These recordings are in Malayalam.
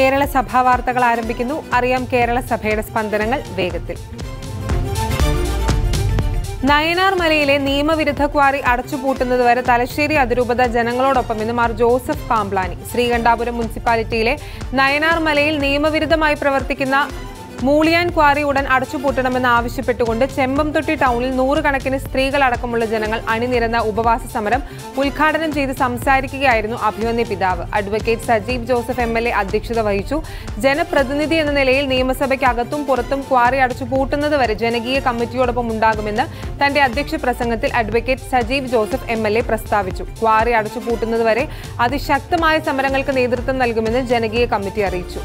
കേരള സഭാ വാർത്തകൾ ആരംഭിക്കുന്നു അറിയാം കേരള സഭയുടെ സ്പന്ദനങ്ങൾ വേഗത്തിൽ നയനാർ മലയിലെ നിയമവിരുദ്ധ ക്വാറി അടച്ചുപൂട്ടുന്നതുവരെ തലശ്ശേരി അതിരൂപത ജനങ്ങളോടൊപ്പം ഇന്ന് മാർ ജോസഫ് പാംപ്ലാനി ശ്രീകണ്ഠാപുരം മുനിസിപ്പാലിറ്റിയിലെ നയനാർ മലയിൽ നിയമവിരുദ്ധമായി പ്രവർത്തിക്കുന്ന മൂളിയാൻ ക്വാറി ഉടൻ അടച്ചുപൂട്ടണമെന്ന് ആവശ്യപ്പെട്ടുകൊണ്ട് ചെമ്പംതൊട്ടി ടൗണിൽ നൂറുകണക്കിന് സ്ത്രീകളടക്കമുള്ള ജനങ്ങൾ അണിനിരന്ന ഉപവാസ സമരം ഉദ്ഘാടനം ചെയ്ത് സംസാരിക്കുകയായിരുന്നു അഭിമന്യ പിതാവ് advocate Sajeev Joseph M L A അധ്യക്ഷത വഹിച്ചു ജനപ്രതിനിധി എന്ന നിലയിൽ നിയമസഭയ്ക്ക് അകത്തും പുറത്തും ക്വാറി അടച്ചുപൂട്ടുന്നതുവരെ ജനകീയ കമ്മിറ്റിയോടൊപ്പം ഉണ്ടാകുമെന്ന് തന്റെ അധ്യക്ഷ പ്രസംഗത്തിൽ advocate Sajeev Joseph M L A പ്രസ്താവിച്ചു ക്വാറി അടച്ചുപൂട്ടുന്നതുവരെ അതിശക്തമായ സമരങ്ങൾക്ക് നേതൃത്വം നൽകുമെന്ന് ജനകീയ കമ്മിറ്റി അറിയിച്ചു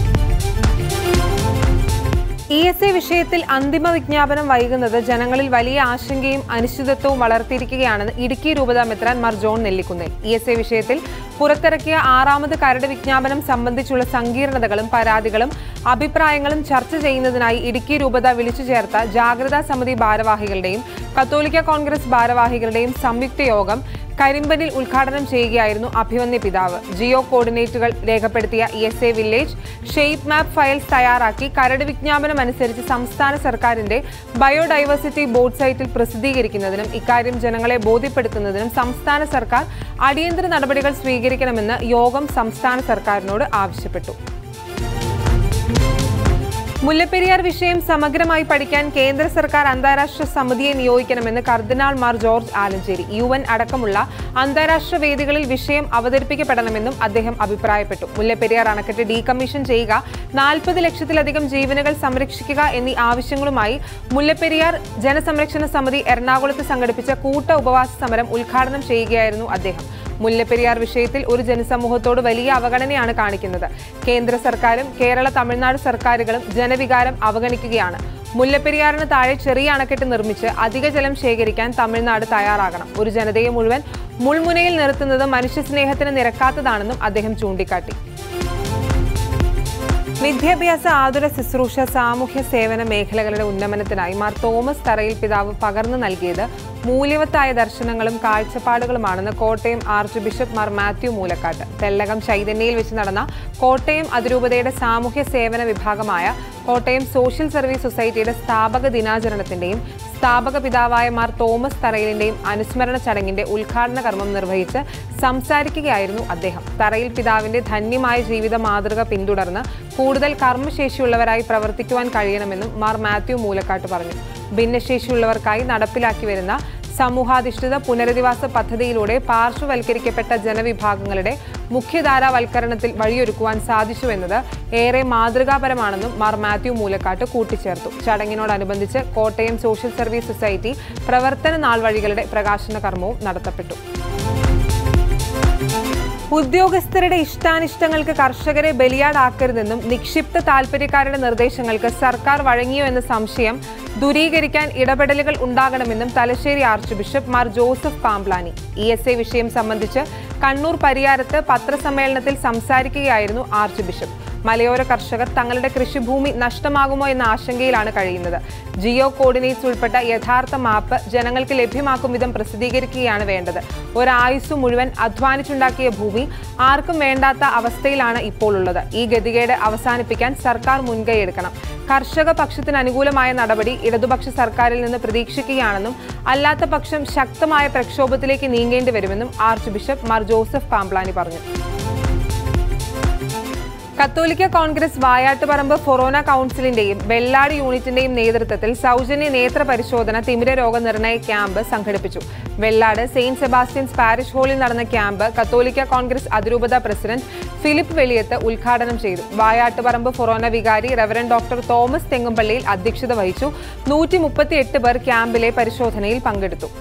ഇ എസ് എ വിഷയത്തിൽ അന്തിമ വിജ്ഞാപനം വൈകുന്നത് ജനങ്ങളിൽ വലിയ ആശങ്കയും അനിശ്ചിതത്വവും വളർത്തിയിരിക്കുകയാണെന്ന് ഇടുക്കി രൂപതാ മെത്രാൻ Mar John Nellikunnel E S A വിഷയത്തിൽ പുറത്തിറക്കിയ ആറാമത് കരട് വിജ്ഞാപനം സംബന്ധിച്ചുള്ള സങ്കീർണതകളും പരാതികളും അഭിപ്രായങ്ങളും ചർച്ച ചെയ്യുന്നതിനായി ഇടുക്കി രൂപത വിളിച്ചു ചേർത്ത ജാഗ്രതാ സമിതി ഭാരവാഹികളുടെയും കത്തോലിക്ക കോൺഗ്രസ് ഭാരവാഹികളുടെയും സംയുക്ത യോഗം കരിമ്പനിൽ ഉദ്ഘാടനം ചെയ്യുകയായിരുന്നു അഭിമന്യ പിതാവ് ജിയോ കോർഡിനേറ്റുകൾ രേഖപ്പെടുത്തിയ E S A village shape map files തയ്യാറാക്കി കരട് വിജ്ഞാപനം അനുസരിച്ച് സംസ്ഥാന സർക്കാരിന്റെ ബയോഡൈവേഴ്സിറ്റി ബോർഡ് സൈറ്റിൽ പ്രസിദ്ധീകരിക്കുന്നതിനും ഇക്കാര്യം ജനങ്ങളെ ബോധ്യപ്പെടുത്തുന്നതിനും സംസ്ഥാന സർക്കാർ അടിയന്തര നടപടികൾ സ്വീകരിക്കണമെന്ന് യോഗം സംസ്ഥാന സർക്കാരിനോട് ആവശ്യപ്പെട്ടു മുല്ലപ്പെരിയാർ വിഷയം സമഗ്രമായി പഠിക്കാൻ കേന്ദ്ര സർക്കാർ അന്താരാഷ്ട്ര സമിതിയെ നിയോഗിക്കണമെന്ന് cardinal Mar George Alencherry U N അടക്കമുള്ള അന്താരാഷ്ട്ര വേദികളിൽ വിഷയം അവതരിപ്പിക്കപ്പെടണമെന്നും അദ്ദേഹം അഭിപ്രായപ്പെട്ടു മുല്ലപ്പെരിയാർ അണക്കെട്ട് ഡീകമ്മീഷൻ ചെയ്യുക നാൽപ്പത് ലക്ഷത്തിലധികം ജീവനുകൾ സംരക്ഷിക്കുക എന്നീ ആവശ്യങ്ങളുമായി മുല്ലപ്പെരിയാർ ജനസംരക്ഷണ സമിതി എറണാകുളത്ത് സംഘടിപ്പിച്ച കൂട്ട ഉപവാസ സമരം ഉദ്ഘാടനം ചെയ്യുകയായിരുന്നു അദ്ദേഹം മുല്ലപ്പെരിയാർ വിഷയത്തിൽ ഒരു ജനസമൂഹത്തോട് വലിയ അവഗണനയാണ് കാണിക്കുന്നത് കേന്ദ്ര സർക്കാരും കേരള തമിഴ്നാട് സർക്കാരുകളും ജനവികാരം അവഗണിക്കുകയാണ് മുല്ലപ്പെരിയാറിന് താഴെ ചെറിയ അണക്കെട്ട് നിർമ്മിച്ച് അധിക ജലം ശേഖരിക്കാൻ തമിഴ്നാട് തയ്യാറാകണം ഒരു ജനതയെ മുഴുവൻ മുൾമുനയിൽ നിർത്തുന്നത് മനുഷ്യസ്നേഹത്തിന് നിരക്കാത്തതാണെന്നും അദ്ദേഹം ചൂണ്ടിക്കാട്ടി വിദ്യാഭ്യാസ ആതുര ശുശ്രൂഷ സാമൂഹ്യ സേവന മേഖലകളുടെ ഉന്നമനത്തിനായി മാർ തോമസ് തറയിൽ പിതാവ് പകർന്നു നൽകിയത് മൂല്യവത്തായ ദർശനങ്ങളും കാഴ്ചപ്പാടുകളുമാണെന്ന് കോട്ടയം ആർച്ച് ബിഷപ്പ് മാർ മാത്യു മൂലക്കാട്ട് തെല്ലകം ചൈതന്യയിൽ വെച്ച് നടന്ന കോട്ടയം അതിരൂപതയുടെ സാമൂഹ്യ സേവന വിഭാഗമായ കോട്ടയം സോഷ്യൽ സർവീസ് സൊസൈറ്റിയുടെ സ്ഥാപക ദിനാചരണത്തിന്റെയും സ്ഥാപക പിതാവായ മാർ തോമസ് തറയിലിന്റെയും അനുസ്മരണ ചടങ്ങിന്റെ ഉദ്ഘാടന കർമ്മം നിർവഹിച്ച് സംസാരിക്കുകയായിരുന്നു അദ്ദേഹം തറയിൽ പിതാവിന്റെ ധന്യമായ ജീവിത മാതൃക പിന്തുടർന്ന് കൂടുതൽ കർമ്മശേഷിയുള്ളവരായി പ്രവർത്തിക്കുവാൻ കഴിയണമെന്നും മാർ മാത്യു മൂലക്കാട്ട് പറഞ്ഞു ഭിന്നശേഷിയുള്ളവർക്കായി നടപ്പിലാക്കി വരുന്ന സമൂഹാധിഷ്ഠിത പുനരധിവാസ പദ്ധതിയിലൂടെ പാർശ്വവൽക്കരിക്കപ്പെട്ട ജനവിഭാഗങ്ങളുടെ മുഖ്യധാരാവൽക്കരണത്തിൽ വഴിയൊരുക്കുവാൻ സാധിച്ചുവെന്നത് ഏറെ മാതൃകാപരമാണെന്നും മാർ മാത്യു മൂലക്കാട്ട് കൂട്ടിച്ചേർത്തു ചടങ്ങിനോടനുബന്ധിച്ച് കോട്ടയം സോഷ്യൽ സർവീസ് സൊസൈറ്റി പ്രവർത്തന നാൾവഴികളുടെ പ്രകാശന കർമ്മവും നടത്തപ്പെട്ടു ഉദ്യോഗസ്ഥരുടെ ഇഷ്ടാനിഷ്ടങ്ങൾക്ക് കർഷകരെ ബലിയാടാക്കരുതെന്നും നിക്ഷിപ്ത താൽപര്യക്കാരുടെ നിർദ്ദേശങ്ങൾക്ക് സർക്കാർ വഴങ്ങിയോ എന്ന സംശയം ദൂരീകരിക്കാൻ ഇടപെടലുകൾ ഉണ്ടാകണമെന്നും Thalassery archbishop Mar Joseph Pamplany E S A വിഷയം സംബന്ധിച്ച് കണ്ണൂർ പരിയാരത്ത് പത്രസമ്മേളനത്തിൽ സംസാരിക്കുകയായിരുന്നു ആർച്ച് ബിഷപ്പ് മലയോര കർഷകർ തങ്ങളുടെ കൃഷിഭൂമി നഷ്ടമാകുമോ എന്ന ആശങ്കയിലാണ് കഴിയുന്നത് ജിയോ കോർഡിനേറ്റ്സ് ഉൾപ്പെട്ട യഥാർത്ഥ മാപ്പ് ജനങ്ങൾക്ക് ലഭ്യമാക്കും വിധം പ്രസിദ്ധീകരിക്കുകയാണ് വേണ്ടത് ഒരായുസ് മുഴുവൻ അധ്വാനിച്ചുണ്ടാക്കിയ ഭൂമി ആർക്കും വേണ്ടാത്ത അവസ്ഥയിലാണ് ഇപ്പോൾ ഉള്ളത് ഈ ഗതികേട് അവസാനിപ്പിക്കാൻ സർക്കാർ മുൻകൈയെടുക്കണം കർഷക പക്ഷത്തിന് അനുകൂലമായ നടപടി ഇടതുപക്ഷ സർക്കാരിൽ നിന്ന് പ്രതീക്ഷിക്കുകയാണെന്നും അല്ലാത്ത പക്ഷം ശക്തമായ പ്രക്ഷോഭത്തിലേക്ക് നീങ്ങേണ്ടി വരുമെന്നും ആർച്ച് ബിഷപ്പ് മാർ ജോസഫ് പാംപ്ലാനി പറഞ്ഞു കത്തോലിക്ക കോൺഗ്രസ് വായാട്ടുപറമ്പ് ഫൊറോന കൗൺസിലിന്റെയും വെള്ളാടി യൂണിറ്റിന്റെയും നേതൃത്വത്തിൽ സൗജന്യ നേത്ര പരിശോധന തിമിര രോഗനിർണയ ക്യാമ്പ് സംഘടിപ്പിച്ചു വെള്ളാട് സെയിന്റ് സെബാസ്റ്റ്യൻസ് പാരിഷ് ഹാളിൽ നടന്ന ക്യാമ്പ് കത്തോലിക്ക കോൺഗ്രസ് അതിരൂപത പ്രസിഡന്റ് ഫിലിപ്പ് വെളിയത്ത് ഉദ്ഘാടനം ചെയ്തു വായാട്ടുപറമ്പ് ഫൊറോന വികാരി റവറൻ ഡോക്ടർ തോമസ് തെങ്ങുംപള്ളിയിൽ അധ്യക്ഷത വഹിച്ചു നൂറ്റി മുപ്പത്തിയെട്ട് പേർ ക്യാമ്പിലെ പരിശോധനയിൽ പങ്കെടുത്തു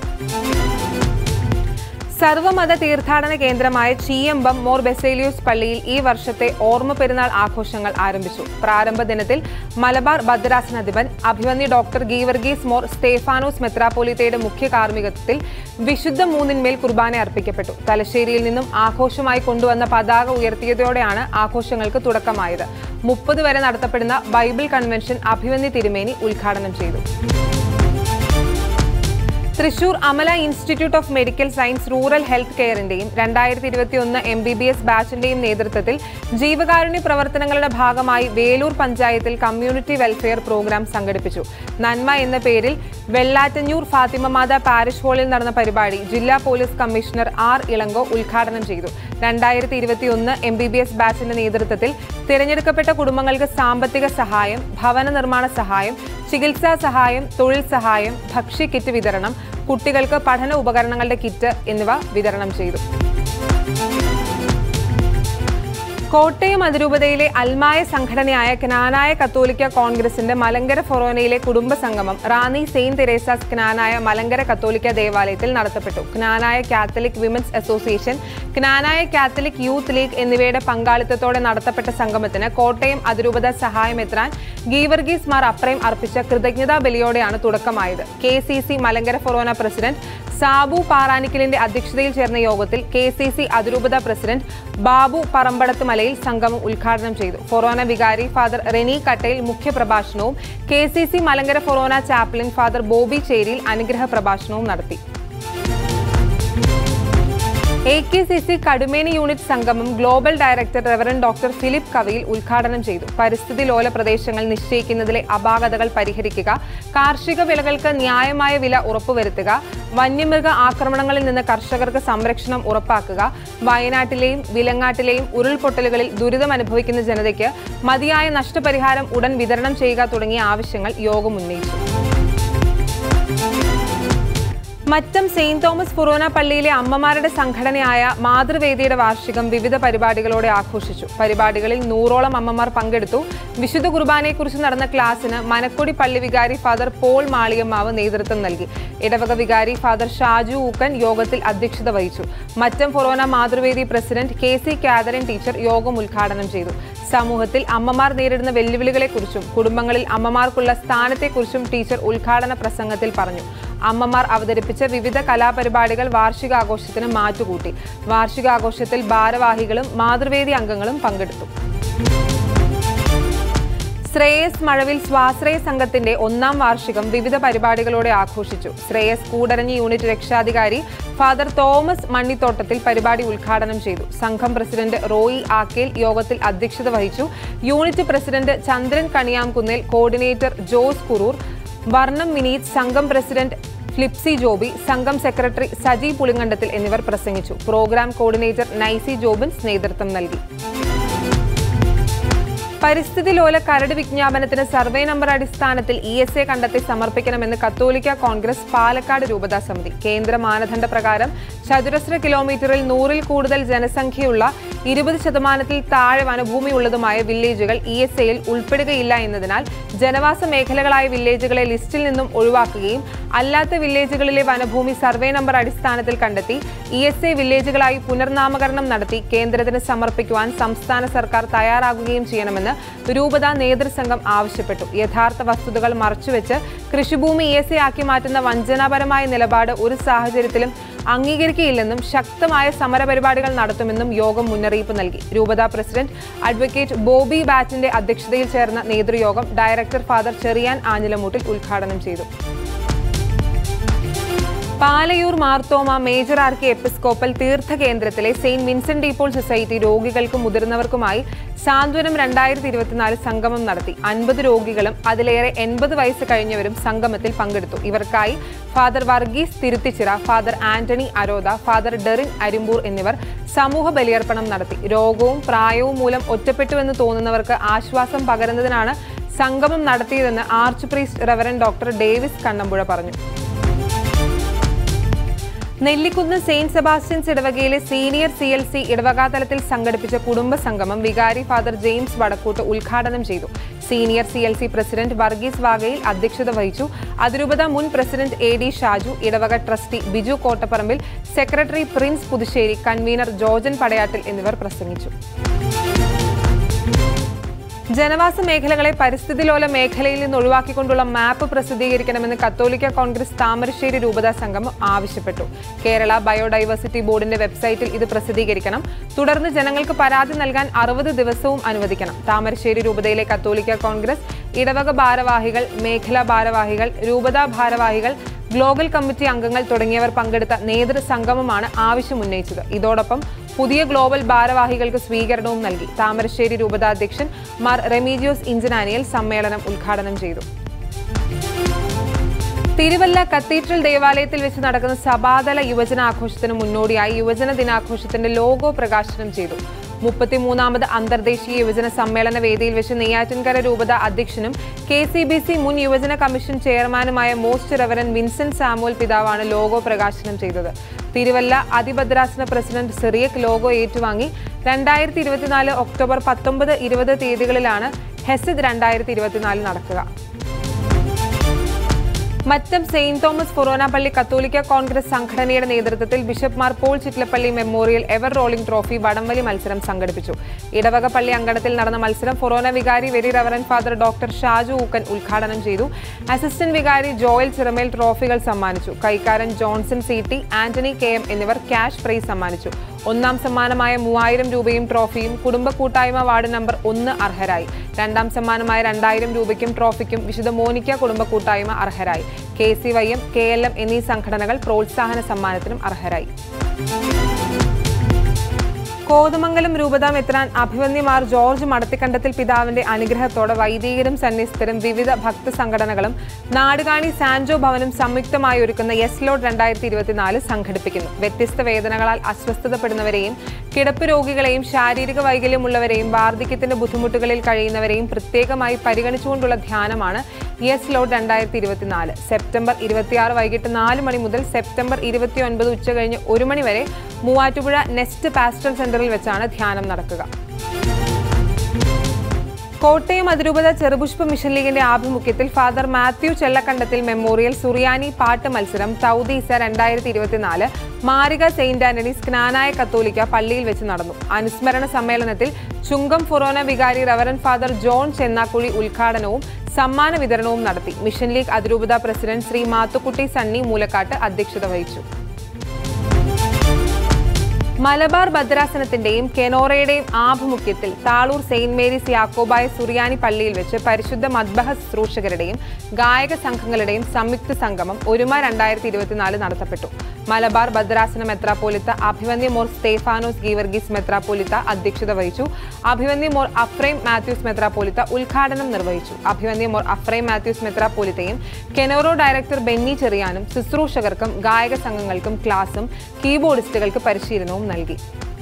സർവമത തീർത്ഥാടന കേന്ദ്രമായ ചീയമ്പം മോർ ബെസേലിയോസ് പള്ളിയിൽ ഈ വർഷത്തെ ഓർമ്മ പെരുന്നാൾ ആഘോഷങ്ങൾ ആരംഭിച്ചു പ്രാരംഭ ദിനത്തിൽ മലബാർ ഭദ്രാസനാധിപൻ അഭിമന്യ ഡോക്ടർ ഗീവർഗീസ് മോർ സ്തേഫാനോസ് മെത്രാപ്പോലിത്തയുടെ മുഖ്യ കാർമ്മികത്വത്തിൽ വിശുദ്ധ മൂന്നിന്മേൽ കുർബാന അർപ്പിക്കപ്പെട്ടു തലശ്ശേരിയിൽ നിന്നും ആഘോഷമായി കൊണ്ടുവന്ന പതാക ഉയർത്തിയതോടെയാണ് ആഘോഷങ്ങൾക്ക് തുടക്കമായത് മുപ്പത് വരെ നടത്തപ്പെടുന്ന ബൈബിൾ കൺവെൻഷൻ അഭിമന്യ തിരുമേനി ഉദ്ഘാടനം ചെയ്തു Thrissur Amala institute of medical science rural health കെയറിന്റെയും രണ്ടായിരത്തി ഇരുപത്തിയൊന്ന് എം ബി ബി എസ് ബാച്ചിന്റെയും നേതൃത്വത്തിൽ ജീവകാരുണ്യ പ്രവർത്തനങ്ങളുടെ ഭാഗമായി വേലൂർ പഞ്ചായത്തിൽ കമ്മ്യൂണിറ്റി വെൽഫെയർ പ്രോഗ്രാം സംഘടിപ്പിച്ചു നന്മ എന്ന പേരിൽ വെള്ളാറ്റഞ്ഞൂർ ഫാത്തിമമാത പാരിഷ് ഹാളിൽ നടന്ന പരിപാടി ജില്ലാ പോലീസ് കമ്മീഷണർ ആർ ഇളങ്കോ ഉദ്ഘാടനം ചെയ്തു രണ്ടായിരത്തി ഇരുപത്തിയൊന്ന് എം ബി ബി എസ് ബാച്ചിന്റെ നേതൃത്വത്തിൽ തിരഞ്ഞെടുക്കപ്പെട്ട കുടുംബങ്ങൾക്ക് സാമ്പത്തിക സഹായം ഭവന നിർമ്മാണ സഹായം ചികിത്സാ സഹായം തൊഴിൽ സഹായം ഭക്ഷ്യ കിറ്റ് വിതരണം കുട്ടികൾക്ക് പഠന ഉപകരണങ്ങളുടെ കിറ്റ് എന്നിവ വിതരണം ചെയ്തു കോട്ടയം അതിരൂപതയിലെ അൽമായ സംഘടനയായ ക്നാനായ കത്തോലിക്ക കോൺഗ്രസിന്റെ മലങ്കര ഫൊറോനയിലെ കുടുംബ സംഗമം റാന്നി സെയിന്റ് തെരേസാസ് ക്നാനായ മലങ്കര കത്തോലിക്ക ദേവാലയത്തിൽ നടത്തപ്പെട്ടു Knanaya catholic women's association Knanaya catholic youth league എന്നിവയുടെ പങ്കാളിത്തത്തോടെ നടത്തപ്പെട്ട സംഗമത്തിന് കോട്ടയം അതിരൂപത സഹായമെത്രാൻ ഗീവർഗീസ് മാർ അപ്രേം അർപ്പിച്ച കൃതജ്ഞതാ ബലിയോടെയാണ് തുടക്കമായത് കെ സി സി മലങ്കര ഫൊറോന പ്രസിഡന്റ് സാബു പാറാനിക്കലിന്റെ അധ്യക്ഷതയിൽ ചേർന്ന യോഗത്തിൽ കെ സി സി അതിരൂപത പ്രസിഡന്റ് ബാബു പറമ്പടത്ത് മലയിൽ സംഗമം ഉദ്ഘാടനം ചെയ്തു ഫൊറോന വികാരി ഫാദർ റെനി കട്ടയിൽ മുഖ്യപ്രഭാഷണവും കെ സി സി മലങ്കര ഫൊറോന ചാപ്ലിൻ ഫാദർ ബോബി ചേരിയിൽ അനുഗ്രഹ പ്രഭാഷണവും നടത്തി A K C C Kadumeni unit സംഗമം global director reverend doctor Philip Kavayil ഉദ്ഘാടനം ചെയ്തു പരിസ്ഥിതി ലോല പ്രദേശങ്ങൾ നിശ്ചയിക്കുന്നതിലെ അപാകതകൾ പരിഹരിക്കുക കാർഷിക വിളകൾക്ക് ന്യായമായ വില ഉറപ്പുവരുത്തുക വന്യമൃഗ ആക്രമണങ്ങളിൽ നിന്ന് കർഷകർക്ക് സംരക്ഷണം ഉറപ്പാക്കുക വയനാട്ടിലെയും വിലങ്ങാട്ടിലെയും ഉരുൾപൊട്ടലുകളിൽ ദുരിതം അനുഭവിക്കുന്ന ജനതയ്ക്ക് മതിയായ നഷ്ടപരിഹാരം ഉടൻ വിതരണം ചെയ്യുക തുടങ്ങിയ ആവശ്യങ്ങൾ യോഗം ഉന്നയിച്ചു മറ്റം സെയിന്റ് തോമസ് ഫൊറോന പള്ളിയിലെ അമ്മമാരുടെ സംഘടനയായ മാതൃവേദിയുടെ വാർഷികം വിവിധ പരിപാടികളോടെ ആഘോഷിച്ചു പരിപാടികളിൽ നൂറോളം അമ്മമാർ പങ്കെടുത്തു വിശുദ്ധ കുർബാനയെക്കുറിച്ച് നടന്ന ക്ലാസ്സിന് മനക്കൊടി പള്ളി വികാരി ഫാദർ പോൾ മാളിയമ്മാവ് നേതൃത്വം നൽകി ഇടവക വികാരി ഫാദർ ഷാജു ഊക്കൻ യോഗത്തിൽ അധ്യക്ഷത വഹിച്ചു മറ്റം ഫൊറോന മാതൃവേദി president K C Catherine teacher യോഗം ഉദ്ഘാടനം ചെയ്തു സമൂഹത്തിൽ അമ്മമാർ നേരിടുന്ന വെല്ലുവിളികളെക്കുറിച്ചും കുടുംബങ്ങളിൽ അമ്മമാർക്കുള്ള സ്ഥാനത്തെക്കുറിച്ചും ടീച്ചർ ഉദ്ഘാടന പ്രസംഗത്തിൽ പറഞ്ഞു അമ്മമാർ അവതരിപ്പിച്ച വിവിധ കലാപരിപാടികൾ വാർഷികാഘോഷത്തിന് മാറ്റുകൂട്ടി വാർഷികാഘോഷത്തിൽ ഭാരവാഹികളും മാതൃവേദി അംഗങ്ങളും പങ്കെടുത്തു ശ്രേയസ് മഴവിൽ സ്വാശ്രയ സംഘത്തിന്റെ ഒന്നാം വാർഷികം വിവിധ പരിപാടികളോടെ ആഘോഷിച്ചു ശ്രേയസ് കൂടരഞ്ഞി യൂണിറ്റ് രക്ഷാധികാരി ഫാദർ തോമസ് മണ്ണിത്തോട്ടത്തിൽ പരിപാടി ഉദ്ഘാടനം ചെയ്തു സംഘം പ്രസിഡന്റ് റോയി ആക്കേൽ യോഗത്തിൽ അധ്യക്ഷത വഹിച്ചു unit president Chandran Kaniyamkunnel coordinator Jose Kuroor വർണ്ണം വിനീത് സംഘം പ്രസിഡന്റ് ഫ്ലിപ്സി ജോബി സംഘം സെക്രട്ടറി സജി പുളിങ്ങണ്ടത്തിൽ എന്നിവർ പ്രസംഗിച്ചു പ്രോഗ്രാം കോർഡിനേറ്റർ നൈസി ജോബിൻസ് നേതൃത്വം നൽകി പരിസ്ഥിതി ലോല കരട് വിജ്ഞാപനത്തിന് സർവേ നമ്പർ അടിസ്ഥാനത്തിൽ ഇ എസ് എ കണ്ടെത്തി സമർപ്പിക്കണമെന്ന് കത്തോലിക്ക കോൺഗ്രസ് പാലക്കാട് രൂപതാ സമിതി കേന്ദ്ര മാനദണ്ഡ പ്രകാരം ചതുരശ്ര കിലോമീറ്ററിൽ നൂറിൽ കൂടുതൽ ജനസംഖ്യയുള്ള ഇരുപത് ശതമാനത്തിൽ താഴെ വനഭൂമിയുള്ളതുമായ വില്ലേജുകൾ ഇ എസ് എയിൽ ഉൾപ്പെടുകയില്ല എന്നതിനാൽ ജനവാസ മേഖലകളായ വില്ലേജുകളെ ലിസ്റ്റിൽ നിന്നും ഒഴിവാക്കുകയും അല്ലാത്ത വില്ലേജുകളിലെ വനഭൂമി സർവേ നമ്പർ അടിസ്ഥാനത്തിൽ കണ്ടെത്തി ഇ എസ് എ വില്ലേജുകളായി പുനർനാമകരണം നടത്തി കേന്ദ്രത്തിന് സമർപ്പിക്കുവാൻ സംസ്ഥാന സർക്കാർ തയ്യാറാകുകയും ചെയ്യണമെന്ന് രൂപത നേതൃസംഘം ആവശ്യപ്പെട്ടു യഥാർത്ഥ വസ്തുതകൾ മറച്ചുവെച്ച് കൃഷിഭൂമി ഇ എസ് എ ആക്കി മാറ്റുന്ന വഞ്ചനാപരമായ നിലപാട് ഒരു സാഹചര്യത്തിലും അംഗീകരിക്കുകയില്ലെന്നും ശക്തമായ സമരപരിപാടികൾ നടത്തുമെന്നും യോഗം മുന്നറിയിപ്പ് നൽകി രൂപത പ്രസിഡന്റ് അഡ്വക്കേറ്റ് ബോബി ബാറ്റിന്റെ അധ്യക്ഷതയിൽ ചേർന്ന നേതൃയോഗം ഡയറക്ടർ ഫാദർ ചെറിയാൻ ആഞ്ഞിലമൂട്ടിൽ ഉദ്ഘാടനം ചെയ്തു Palayur Marthoma major archiepiscopal തീർത്ഥ കേന്ദ്രത്തിലെ സെയിന്റ് വിൻസെന്റ് ഡീപോൾ സൊസൈറ്റി രോഗികൾക്കും മുതിർന്നവർക്കുമായി സാന്ത്വനം രണ്ടായിരത്തി ഇരുപത്തിനാല് സംഗമം നടത്തി അൻപത് രോഗികളും അതിലേറെ എൺപത് വയസ്സ് കഴിഞ്ഞവരും സംഗമത്തിൽ പങ്കെടുത്തു ഇവർക്കായി father Varghese Thiruthichira father Antony Aroda father Derin Arimpur എന്നിവർ സമൂഹ ബലിയർപ്പണം നടത്തി രോഗവും പ്രായവും മൂലം ഒറ്റപ്പെട്ടുവെന്ന് തോന്നുന്നവർക്ക് ആശ്വാസം പകരുന്നതിനാണ് സംഗമം നടത്തിയതെന്ന് arch priest reverend doctor Davis Kannampuzha പറഞ്ഞു നെല്ലിക്കുന്ന് സെയിന്റ് സെബാസ്റ്റ്യൻസ് ഇടവകയിലെ സീനിയർ സി എൽ സി ഇടവകാതലത്തിൽ സംഘടിപ്പിച്ച കുടുംബ സംഗമം വികാരി ഫാദർ ജെയിംസ് വടക്കൂട്ട് ഉദ്ഘാടനം ചെയ്തു senior C L C president Varghese Vagayil അധ്യക്ഷത വഹിച്ചു അതിരൂപത മുൻ പ്രസിഡന്റ് എ ഡി ഷാജു ഇടവക trustee Biju Kottapparambil secretary prince Puthussery convener Jorjan Padayattil എന്നിവർ പ്രസംഗിച്ചു ജനവാസ മേഖലകളെ പരിസ്ഥിതിലോല മേഖലയിൽ നിന്ന് ഒഴിവാക്കിക്കൊണ്ടുള്ള മാപ്പ് പ്രസിദ്ധീകരിക്കണമെന്ന് കത്തോലിക്ക കോൺഗ്രസ് താമരശ്ശേരി രൂപതാ സംഘം ആവശ്യപ്പെട്ടു കേരള ബയോഡൈവേഴ്സിറ്റി ബോർഡിന്റെ വെബ്സൈറ്റിൽ ഇത് പ്രസിദ്ധീകരിക്കണം തുടർന്ന് ജനങ്ങൾക്ക് പരാതി നൽകാൻ അറുപത് ദിവസവും അനുവദിക്കണം താമരശ്ശേരി രൂപതയിലെ കത്തോലിക്ക കോൺഗ്രസ് ഇടവക ഭാരവാഹികൾ മേഖലാ ഭാരവാഹികൾ രൂപതാ ഭാരവാഹികൾ ഗ്ലോബൽ കമ്മിറ്റി അംഗങ്ങൾ തുടങ്ങിയവർ പങ്കെടുത്ത നേതൃ സംഗമമാണ് ആവശ്യമുന്നയിച്ചത് ഇതോടൊപ്പം പുതിയ ഗ്ലോബൽ ഭാരവാഹികൾക്ക് സ്വീകരണവും നൽകി താമരശ്ശേരി രൂപത അധ്യക്ഷൻ മാർ റെമീജിയോസ് ഇഞ്ചനാനിയൽ സമ്മേളനം ഉദ്ഘാടനം ചെയ്തു തിരുവല്ല കത്തീഡ്രൽ ദേവാലയത്തിൽ വെച്ച് നടക്കുന്ന സഭാതല യുവജനാഘോഷത്തിന് മുന്നോടിയായി യുവജന ദിനാഘോഷത്തിന്റെ ലോഗോ പ്രകാശനം ചെയ്തു മുപ്പത്തിമൂന്നാമത് അന്തർദേശീയ യുവജന സമ്മേളന വേദിയിൽ വെച്ച് നെയ്യാറ്റിൻകര രൂപത അധ്യക്ഷനും കെ സി ബി സി മുൻ യുവജന കമ്മീഷൻ ചെയർമാനുമായ മോസ്റ്റ് റെവറൻ വിൻസെന്റ് സാമുവൽ പിതാവാണ് ലോഗോ പ്രകാശനം ചെയ്തത് തിരുവല്ല അതിഭദ്രാസന പ്രസിഡന്റ് സിറിയക് ലോഗോ ഏറ്റുവാങ്ങി രണ്ടായിരത്തി ഇരുപത്തിനാല് ഒക്ടോബർ പത്തൊമ്പത് ഇരുപത് തീയതികളിലാണ് ഹെസിദ് രണ്ടായിരത്തി ഇരുപത്തിനാല് നടക്കുക മറ്റം സെയിന്റ് തോമസ് ഫൊറോന പള്ളി കത്തോലിക്ക കോൺഗ്രസ് സംഘടനയുടെ നേതൃത്വത്തിൽ bishop Mar Paul Chittilappilly memorial ever rolling trophy വടംവലി മത്സരം സംഘടിപ്പിച്ചു ഇടവക പള്ളി അങ്കണത്തിൽ നടന്ന മത്സരം ഫൊറോന വികാരി very reverend father doctor Shaju Ookkan ഉദ്ഘാടനം ചെയ്തു അസിസ്റ്റന്റ് വികാരി ജോയൽ ചിറമേൽ ട്രോഫികൾ സമ്മാനിച്ചു കൈക്കാരൻ Johnson C T Antony K M എന്നിവർ ക്യാഷ് പ്രൈസ് സമ്മാനിച്ചു ഒന്നാം സമ്മാനമായ മൂവായിരം രൂപയും ട്രോഫിയും കുടുംബ കൂട്ടായ്മ വാർഡ് നമ്പർ ഒന്ന് അർഹരായി രണ്ടാം സമ്മാനമായ രണ്ടായിരം രൂപയ്ക്കും ട്രോഫിക്കും വിശുദ്ധ മോനിക്ക കുടുംബ കൂട്ടായ്മ അർഹരായി K C Y M K L M എന്നീ സംഘടനകൾ പ്രോത്സാഹന സമ്മാനത്തിനും അർഹരായി കോതമംഗലം രൂപത മെത്രാൻ അഭിവന്യമാർ ജോർജ് മടത്തിക്കണ്ടത്തിൽ പിതാവിന്റെ അനുഗ്രഹത്തോടെ വൈദികരും സന്യസ്തരും വിവിധ ഭക്ത സംഘടനകളും നാടുകാണി സാൻജോ ഭവനും സംയുക്തമായി ഒരുക്കുന്ന യെസ് ലോഡ് രണ്ടായിരത്തി ഇരുപത്തിനാല് സംഘടിപ്പിക്കുന്നു വ്യത്യസ്ത വേദനകളാൽ അസ്വസ്ഥതപ്പെടുന്നവരെയും കിടപ്പ് രോഗികളെയും ശാരീരിക വൈകല്യമുള്ളവരെയും വാർദ്ധക്യത്തിന്റെ ബുദ്ധിമുട്ടുകളിൽ കഴിയുന്നവരെയും പ്രത്യേകമായി പരിഗണിച്ചുകൊണ്ടുള്ള ധ്യാനമാണ് യെസ് ലോഡ് രണ്ടായിരത്തി ഇരുപത്തിനാല് സെപ്റ്റംബർ ഇരുപത്തിയാറ് വൈകിട്ട് നാല് മണി മുതൽ സെപ്റ്റംബർ ഇരുപത്തി ഒൻപത് ഉച്ച കഴിഞ്ഞ് ഒരു മണി വരെ മൂവാറ്റുപുഴ നെസ്റ്റ് പാസ്റ്റൽ സെന്ററിൽ വെച്ചാണ് ധ്യാനം നടക്കുക കോട്ടയം അതിരൂപത ചെറുപുഷ്പ മിഷൻ ലീഗിന്റെ ആഭിമുഖ്യത്തിൽ ഫാദർ മാത്യു ചെല്ലക്കണ്ടത്തിൽ മെമ്മോറിയൽ സുറിയാനി പാട്ട് മത്സരം തൗദീസ രണ്ടായിരത്തി ഇരുപത്തിനാല് മാരിക സെയിന്റ് ആന്റണീസ് ജ്ഞാനായ കത്തോലിക്ക പള്ളിയിൽ വെച്ച് നടന്നു അനുസ്മരണ സമ്മേളനത്തിൽ ചുങ്കം ഫൊറോന വികാരി റവറൻ ഫാദർ ജോൺ ചെന്നാക്കുഴി ഉദ്ഘാടനവും സമ്മാന വിതരണവും നടത്തി മിഷൻ ലീഗ് അതിരൂപത പ്രസിഡന്റ് ശ്രീ മാത്തുക്കുട്ടി സണ്ണി മൂലക്കാട്ട് അധ്യക്ഷത വഹിച്ചു മലബാർ ഭദ്രാസനത്തിന്റെയും കെനോറയുടെയും ആഭിമുഖ്യത്തിൽ താളൂർ സെയിന്റ് മേരീസ് യാക്കോബായ സുറിയാനി പള്ളിയിൽ വെച്ച് പരിശുദ്ധ മദ്ബഹ ശുശ്രൂഷകരുടെയും ഗായക സംഘങ്ങളുടെയും സംയുക്ത സംഗമം ഒരുമ രണ്ടായിരത്തി ഇരുപത്തിനാല് നടത്തപ്പെട്ടു മലബാർ ഭദ്രാസന മെത്രാപ്പോലിത്ത അഭിവന്യ മോർ സ്തേഫാനോസ് ഗീവർഗീസ് മെത്രാപ്പോലിത്ത അധ്യക്ഷത വഹിച്ചു അഭിവന്യ മോർ അഫ്രൈം മാത്യൂസ് മെത്രാപ്പോലിത്ത ഉദ്ഘാടനം നിർവഹിച്ചു അഭിവന്യ മോർ അഫ്രൈം മാത്യൂസ് മെത്രാപ്പോലിത്തയും കെനോറോ ഡയറക്ടർ ബെന്നി ചെറിയാനും ശുശ്രൂഷകർക്കും ഗായക സംഘങ്ങൾക്കും ക്ലാസും കീബോർഡിസ്റ്റുകൾക്ക് പരിശീലനവും നൽകി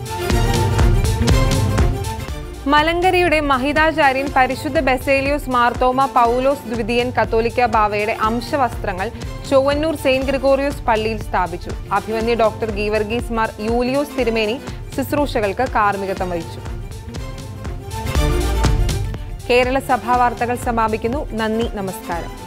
മലങ്കരയുടെ മഹിതാചാര്യൻ പരിശുദ്ധ ബെസേലിയോസ് മാർത്തോമ പൗലോസ് ദ്വിതീയൻ കത്തോലിക്ക ബാവയുടെ അംശവസ്ത്രങ്ങൾ ചൊവ്വന്നൂർ സെയിന്റ് ഗ്രിഗോറിയോസ് പള്ളിയിൽ സ്ഥാപിച്ചു അഭിമന്യ ഡോക്ടർ ഗീവർഗീസ് മാർ യൂലിയോസ് തിരുമേനി ശുശ്രൂഷകൾക്ക് കാർമ്മികത്വം വഹിച്ചു കേരള സഭാ വാർത്തകൾ സമാപിക്കുന്നു നന്ദി നമസ്കാരം